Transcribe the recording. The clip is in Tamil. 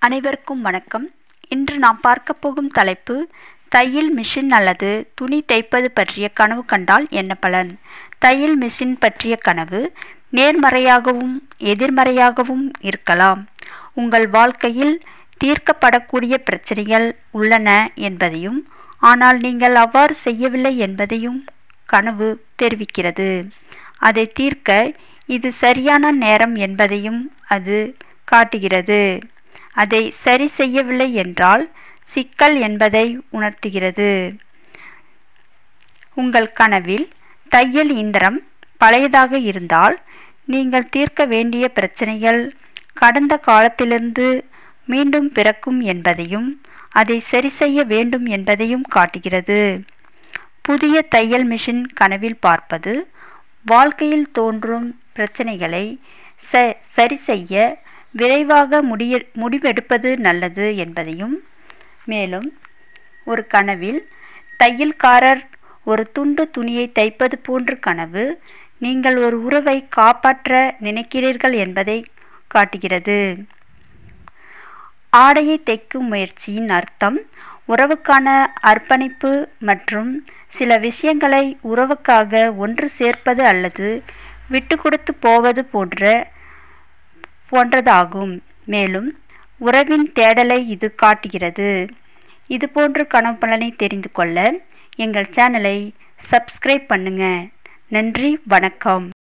அனைவருக்கும் வணக்கம் இன்று நாம் பார்க்க போகும் தலைப்பு தையல் மிஷின் அல்லது துணி தைப்பது பற்றிய கனவு கண்டால் என்ன பலன் தையல் மிஷின் பற்றிய கனவு நேர்மறையாகவும் எதிர்மறையாகவும் இருக்கலாம் உங்கள் வாழ்க்கையில் தீர்க்கப்படக்கூடிய பிரச்சனைகள் உள்ளன என்பதையும் ஆனால் நீங்கள் அவ்வாறு செய்யவில்லை என்பதையும் கனவு தெரிவிக்கிறது அதை தீர்க்க இது சரியான நேரம் என்பதையும் அது காட்டுகிறது அதை சரி செய்யவில்லை என்றால் சிக்கல் என்பதை உணர்த்துகிறது உங்கள் கனவில் தையல் இயந்திரம் பழையதாக இருந்தால் நீங்கள் தீர்க்க வேண்டிய பிரச்சனைகள் கடந்த காலத்திலிருந்து மீண்டும் பிறக்கும் என்பதையும் அதை சரி செய்ய வேண்டும் என்பதையும் காட்டுகிறது புதிய தையல் மிஷின் கனவில் பார்ப்பது வாழ்க்கையில் தோன்றும் பிரச்சனைகளை ச சரி செய்ய விரைவாக முடிய முடிவெடுப்பது நல்லது என்பதையும் மேலும் ஒரு கனவில் தையல்காரர் ஒரு துண்டு துணியை தைப்பது போன்ற கனவு நீங்கள் ஒரு உறவை காப்பாற்ற நினைக்கிறீர்கள் என்பதை காட்டுகிறது ஆடையை தைக்கும் முயற்சியின் அர்த்தம் உறவுக்கான அர்ப்பணிப்பு மற்றும் சில விஷயங்களை உறவுக்காக ஒன்று சேர்ப்பது அல்லது விட்டு கொடுத்து போவது போன்ற போன்றதாகும் மேலும் உறவின் தேடலை இது காட்டுகிறது இதுபோன்ற கனவு பலனை தெரிந்து கொள்ள எங்கள் சேனலை சப்ஸ்கிரைப் பண்ணுங்க நன்றி வணக்கம்